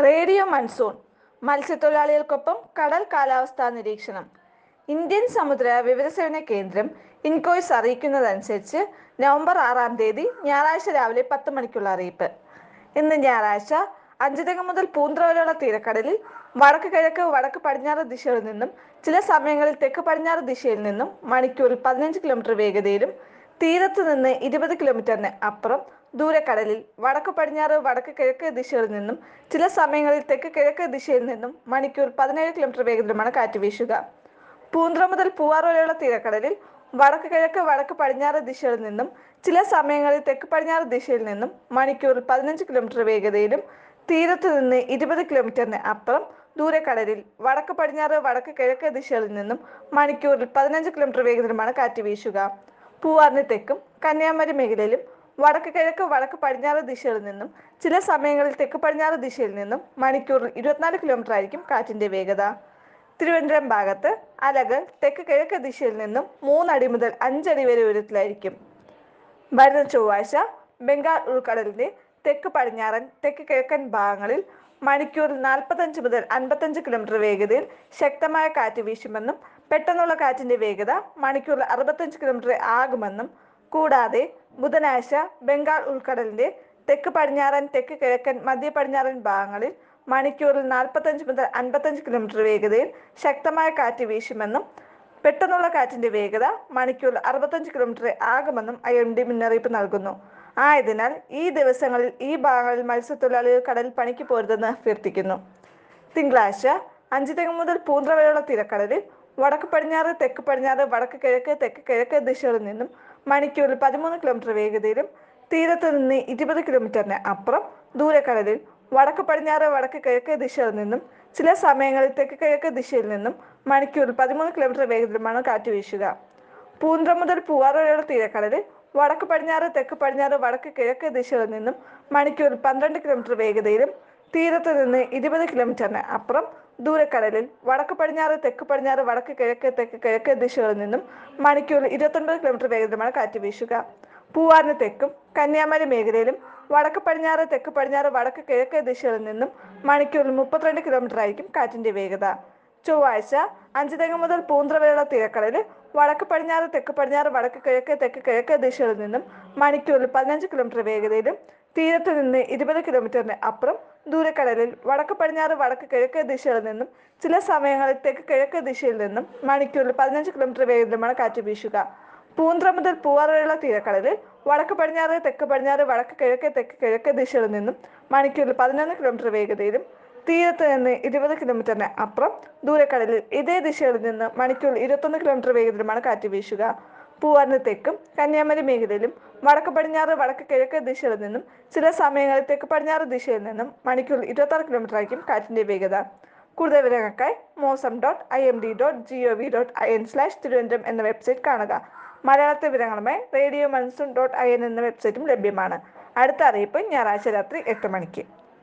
radio monsoon മത്സ്യത്തൊഴിലാളികൾക്കൊപ്പം കടൽ കാലാവസ്ഥാ നിരീക്ഷണം ഇന്ത്യൻ സമുദ്ര വിവരസേവന കേന്ദ്രം ഇൻകോയ്സ് അറിയിക്കുന്നതനുസരിച്ച് നവംബർ ആറാം തീയതി ഞായറാഴ്ച രാവിലെ പത്ത് മണിക്കുള്ള അറിയിപ്പ് ഇന്ന് ഞായറാഴ്ച അഞ്ചുതെങ്ങ് മുതൽ പൂന്ത്ര വരെയുള്ള തീരക്കടലിൽ വടക്ക് കിഴക്ക് വടക്ക് പടിഞ്ഞാറ് ദിശകളിൽ നിന്നും ചില സമയങ്ങളിൽ തെക്ക് പടിഞ്ഞാറ് ദിശയിൽ നിന്നും മണിക്കൂറിൽ പതിനഞ്ച് കിലോമീറ്റർ വേഗതയിലും തീരത്ത് നിന്ന് ഇരുപത് കിലോമീറ്ററിന് അപ്പുറം ദൂരക്കടലിൽ വടക്ക് പടിഞ്ഞാറ് വടക്ക് കിഴക്ക് ദിശകളിൽ നിന്നും ചില സമയങ്ങളിൽ തെക്ക് കിഴക്ക് ദിശയിൽ നിന്നും മണിക്കൂർ പതിനേഴ് കിലോമീറ്റർ വേഗത്തിലുമാണ് കാറ്റ് വീശുക പൂന്ത്ര മുതൽ പൂവാർ വരെയുള്ള തീരക്കടലിൽ വടക്ക് കിഴക്ക് വടക്ക് പടിഞ്ഞാറ് ദിശകളിൽ നിന്നും ചില സമയങ്ങളിൽ തെക്ക് പടിഞ്ഞാറ് ദിശയിൽ നിന്നും മണിക്കൂറിൽ പതിനഞ്ച് കിലോമീറ്റർ വേഗതയിലും തീരത്ത് നിന്ന് ഇരുപത് കിലോമീറ്ററിന് അപ്പുറം ദൂരക്കടലിൽ വടക്ക് പടിഞ്ഞാറ് വടക്ക് കിഴക്ക് ദിശകളിൽ നിന്നും മണിക്കൂറിൽ പതിനഞ്ച് കിലോമീറ്റർ വേഗത്തിലുമാണ് കാറ്റ് വീശുക പൂവാറിന് തെക്കും കന്യാകുമാരി മേഖലയിലും വടക്ക് കിഴക്ക് വടക്ക് പടിഞ്ഞാറ് ദിശകളിൽ നിന്നും ചില സമയങ്ങളിൽ തെക്ക് പടിഞ്ഞാറ് ദിശയിൽ നിന്നും മണിക്കൂറിൽ ഇരുപത്തിനാല് കിലോമീറ്റർ ആയിരിക്കും കാറ്റിന്റെ വേഗത തിരുവനന്തപുരം ഭാഗത്ത് അലകൾ തെക്ക് കിഴക്ക് ദിശയിൽ നിന്നും മൂന്നടി മുതൽ അഞ്ചടി വരെ ഉയരത്തിലായിരിക്കും വരുന്ന ചൊവ്വാഴ്ച ബംഗാൾ ഉൾക്കടലിന്റെ തെക്ക് പടിഞ്ഞാറൻ തെക്ക് കിഴക്കൻ ഭാഗങ്ങളിൽ മണിക്കൂറിൽ നാൽപ്പത്തഞ്ച് മുതൽ അൻപത്തഞ്ച് കിലോമീറ്റർ വേഗതയിൽ ശക്തമായ കാറ്റ് വീശുമെന്നും പെട്ടെന്നുള്ള കാറ്റിന്റെ വേഗത മണിക്കൂറിൽ അറുപത്തഞ്ച് കിലോമീറ്റർ ആകുമെന്നും കൂടാതെ ബുധനാഴ്ച ബംഗാൾ ഉൾക്കടലിന്റെ തെക്ക് പടിഞ്ഞാറൻ തെക്ക് കിഴക്കൻ മധ്യ പടിഞ്ഞാറൻ ഭാഗങ്ങളിൽ മണിക്കൂറിൽ നാൽപ്പത്തഞ്ച് മുതൽ അൻപത്തഞ്ച് കിലോമീറ്റർ വേഗതയിൽ ശക്തമായ കാറ്റ് വീശുമെന്നും പെട്ടെന്നുള്ള കാറ്റിന്റെ വേഗത മണിക്കൂറിൽ അറുപത്തഞ്ച് കിലോമീറ്റർ ആകുമെന്നും ഐ എം ഡി മുന്നറിയിപ്പ് നൽകുന്നു ആയതിനാൽ ഈ ദിവസങ്ങളിൽ ഈ ഭാഗങ്ങളിൽ മത്സ്യത്തൊഴിലാളികൾ കടലിൽ പണിക്ക് പോരുതെന്ന് അഭ്യർത്ഥിക്കുന്നു തിങ്കളാഴ്ച അഞ്ച് തെങ്ങ് മുതൽ പൂന്ത്ര വരെയുള്ള തീരക്കടലിൽ വടക്ക് പടിഞ്ഞാറ് തെക്ക് പടിഞ്ഞാറ് വടക്ക് കിഴക്ക് തെക്ക് കിഴക്ക് ദിശകളിൽ നിന്നും മണിക്കൂറിൽ പതിമൂന്ന് കിലോമീറ്റർ വേഗതയിലും തീരത്ത് നിന്ന് ഇരുപത് കിലോമീറ്ററിന് അപ്പുറം ദൂരക്കടലിൽ വടക്ക് പടിഞ്ഞാറ് വടക്ക് കിഴക്ക് ദിശകളിൽ നിന്നും ചില സമയങ്ങളിൽ തെക്ക് കിഴക്ക് ദിശയിൽ നിന്നും മണിക്കൂറിൽ പതിമൂന്ന് കിലോമീറ്റർ വേഗത്തിലുമാണ് കാറ്റ് വീശുക പൂന്ത്ര മുതൽ പൂവാർ വരെയുള്ള തീരക്കടലിൽ വടക്ക് പടിഞ്ഞാറ് തെക്ക് പടിഞ്ഞാറ് വടക്ക് കിഴക്ക് ദിശകളിൽ നിന്നും മണിക്കൂറിൽ പന്ത്രണ്ട് കിലോമീറ്റർ വേഗതയിലും തീരത്ത് നിന്ന് ഇരുപത് കിലോമീറ്ററിന് അപ്പുറം ദൂരക്കടലിൽ വടക്ക് പടിഞ്ഞാറ് തെക്ക് പടിഞ്ഞാറ് വടക്ക് കിഴക്ക് തെക്ക് കിഴക്ക് ദിശകളിൽ നിന്നും മണിക്കൂറിൽ ഇരുപത്തൊൻപത് കിലോമീറ്റർ വേഗത്തിലുമാണ് കാറ്റ് വീശുക പൂവാറിന് തെക്കും കന്യാകുമാരി മേഖലയിലും വടക്ക് പടിഞ്ഞാറ് തെക്ക് പടിഞ്ഞാറ് വടക്ക് കിഴക്ക് ദിശകളിൽ നിന്നും മണിക്കൂറിൽ മുപ്പത്തിരണ്ട് കിലോമീറ്റർ ആയിരിക്കും കാറ്റിന്റെ വേഗത ചൊവ്വാഴ്ച അഞ്ചുതെങ്ങ് മുതൽ പൂന്ത്ര വരെയുള്ള തീരക്കടലിൽ വടക്ക് പടിഞ്ഞാറ് തെക്ക് പടിഞ്ഞാറ് വടക്ക് കിഴക്ക് തെക്ക് കിഴക്ക് ദിശകളിൽ നിന്നും മണിക്കൂറിൽ പതിനഞ്ച് കിലോമീറ്റർ വേഗതയിലും തീരത്ത് നിന്ന് ഇരുപത് കിലോമീറ്ററിന് അപ്പുറം ദൂരക്കടലിൽ വടക്ക് പടിഞ്ഞാറ് വടക്ക് കിഴക്ക് ദിശകളിൽ നിന്നും ചില സമയങ്ങളിൽ തെക്ക് കിഴക്ക് ദിശയിൽ നിന്നും മണിക്കൂറിൽ പതിനഞ്ച് കിലോമീറ്റർ വേഗത്തിലുമാണ് കാറ്റ് വീശുക പൂന്ത്ര മുതൽ പൂവാർ വരെയുള്ള തീരക്കടലിൽ വടക്ക് പടിഞ്ഞാറ് തെക്ക് പടിഞ്ഞാറ് വടക്ക് കിഴക്ക് തെക്ക് കിഴക്ക് ദിശകളിൽ നിന്നും മണിക്കൂറിൽ പതിനൊന്ന് കിലോമീറ്റർ വേഗതയിലും തീരത്ത് നിന്ന് ഇരുപത് കിലോമീറ്ററിന് അപ്പുറം ദൂരക്കടലിൽ ഇതേ ദിശകളിൽ നിന്ന് മണിക്കൂറിൽ ഇരുപത്തൊന്ന് കിലോമീറ്റർ വേഗത്തിലുമാണ് കാറ്റ് വീശുക പൂവാറിന് തെക്കും കന്യാകുമാരി മേഖലയിലും വടക്ക് പടിഞ്ഞാറ് വടക്ക് കിഴക്ക് ദിശയിൽ നിന്നും ചില സമയങ്ങളിൽ തെക്ക് പടിഞ്ഞാറ് ദിശയിൽ നിന്നും മണിക്കൂറിൽ ഇരുപത്താറ് കിലോമീറ്റർ ആയിരിക്കും കാറ്റിന്റെ വേഗത കൂടുതൽ വിവരങ്ങൾക്കായി Mausam dot I M D dot G O V dot I N slash Thiruvananthapuram എന്ന വെബ്സൈറ്റ് കാണുക മലയാളത്തെ വിവരങ്ങളുമായി radio monsoon dot I N എന്ന വെബ്സൈറ്റും ലഭ്യമാണ് അടുത്ത അറിയിപ്പ് ഞായറാഴ്ച രാത്രി എട്ട് മണിക്ക്